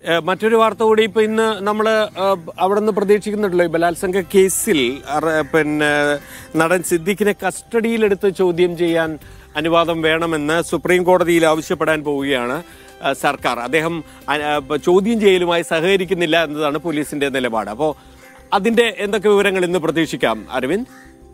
ഏഹ് മറ്റൊരു വാർത്ത കൂടി ഇപ്പൊ ഇന്ന് നമ്മൾ അവിടെ നിന്ന് പ്രതീക്ഷിക്കുന്നുണ്ടല്ലോ ഈ ബലാത്സംഗ കേസിൽ അറ- പിന്നെ നടൻ സിദ്ദിഖിനെ കസ്റ്റഡിയിലെടുത്ത് ചോദ്യം ചെയ്യാൻ അനുവാദം വേണമെന്ന് സുപ്രീം കോടതിയിൽ ആവശ്യപ്പെടാൻ പോവുകയാണ് ആ, സർക്കാർ അദ്ദേഹം അ- ആ, ചോദ്യം ചെയ്യലുമായി സഹകരിക്കുന്നില്ല എന്നതാണ് പോലീസിന്റെ നിലപാട് അപ്പോൾ അതിന്റെ എന്തൊക്കെ വിവരങ്ങൾ ഇന്ന് പ്രതീക്ഷിക്കാം അരവിന്ദ്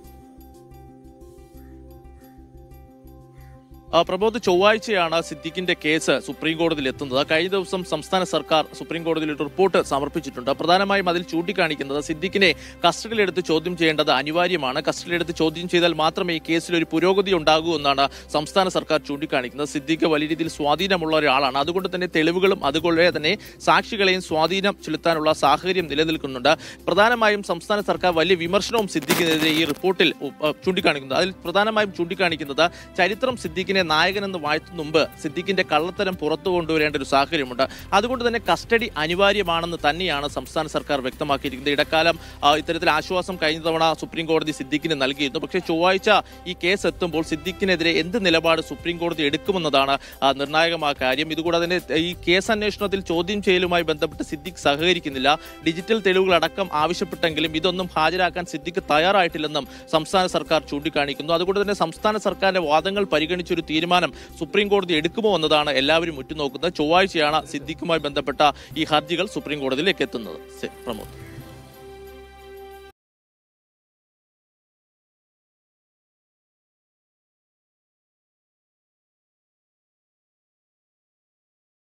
ആ, പ്രബോധ് ചൊവ്വാഴ്ചയാണ് സിദ്ദിഖിന്റെ കേസ് സുപ്രീം കോടതിയിൽ എത്തുന്നത് കഴിഞ്ഞ ദിവസം സംസ്ഥാന സർക്കാർ സുപ്രീം കോടതിയിൽ ഒരു റിപ്പോർട്ട് സമർപ്പിച്ചിട്ടുണ്ട് പ്രധാനമായും അതിൽ ചൂണ്ടിക്കാണിക്കുന്നത് സിദ്ദിഖിനെ കസ്റ്റഡിയിലെടുത്ത് ചോദ്യം ചെയ്യേണ്ടത് അനിവാര്യമാണ് കസ്റ്റഡിയിലെടുത്ത് ചോദ്യം ചെയ്താൽ മാത്രമേ ഈ കേസിൽ ഒരു പുരോഗതി ഉണ്ടാകൂ എന്നാണ് സംസ്ഥാന സർക്കാർ ചൂണ്ടിക്കാണിക്കുന്നത് സിദ്ദിഖ് വലിയ രീതിയിൽ സ്വാധീനമുള്ള ഒരാളാണ് അതുകൊണ്ട് തന്നെ തെളിവുകളും അതുപോലെ തന്നെ സാക്ഷികളെയും സ്വാധീനം ചെലുത്താനുള്ള സാഹചര്യം നിലനിൽക്കുന്നുണ്ട് പ്രധാനമായും സംസ്ഥാന സർക്കാർ വലിയ വിമർശനവും സിദ്ദിഖിനെതിരെ ഈ റിപ്പോർട്ടിൽ ഉ- അഹ് ചൂണ്ടിക്കാണിക്കുന്നത് അതിൽ പ്രധാനമായും ചൂണ്ടിക്കാണിക്കുന്നത് ചരിത്രം സിദ്ദിഖിനെ നായകനെന്ന് വാഴ്ത്തും മുമ്പ് സിദ്ദിഖിന്റെ കള്ളത്തരം പുറത്തു കൊണ്ടുവരേണ്ട ഒരു സാഹചര്യമുണ്ട് അതുകൊണ്ട് തന്നെ കസ്റ്റഡി അനിവാര്യമാണെന്ന് തന്നെയാണ് സംസ്ഥാന സർക്കാർ വ്യക്തമാക്കിയിരിക്കുന്നത് ഇടക്കാലം ആ, ഇത്തരത്തിൽ ആശ്വാസം കഴിഞ്ഞ തവണ സുപ്രീം കോടതി സിദ്ദിഖിന് നൽകിയിരുന്നു പക്ഷേ ചൊവ്വാഴ്ച ഈ കേസ് എത്തുമ്പോൾ സിദ്ദിഖിനെതിരെ എന്ത് നിലപാട് സുപ്രീം കോടതി എടുക്കുമെന്നതാണ് ആ, നിർണായകമായ കാര്യം ഇതുകൂടാതെ തന്നെ ഈ കേസ് അന്വേഷണത്തിൽ ചോദ്യം ചെയ്യലുമായി ബന്ധപ്പെട്ട് സിദ്ദിഖ് സഹകരിക്കുന്നില്ല ഡിജിറ്റൽ തെളിവുകളടക്കം ആവശ്യപ്പെട്ടെങ്കിലും ഇതൊന്നും ഹാജരാക്കാൻ സിദ്ദിഖ് തയ്യാറായിട്ടില്ലെന്നും സംസ്ഥാന സർക്കാർ ചൂണ്ടിക്കാണിക്കുന്നു അതുകൊണ്ട് തന്നെ സംസ്ഥാന സർക്കാരിന്റെ വാദങ്ങൾ പരിഗണിച്ചൊരു തീരുമാനം സുപ്രീം കോടതി എടുക്കുമോ എന്നതാണ് എല്ലാവരും ഉറ്റുനോക്കുന്നത് ചൊവ്വാഴ്ചയാണ് സിദ്ദിഖുമായി ബന്ധപ്പെട്ട ഈ ഹർജികൾ സുപ്രീം കോടതിയിലേക്ക് എത്തുന്നത് ശരി, പ്രമോദ്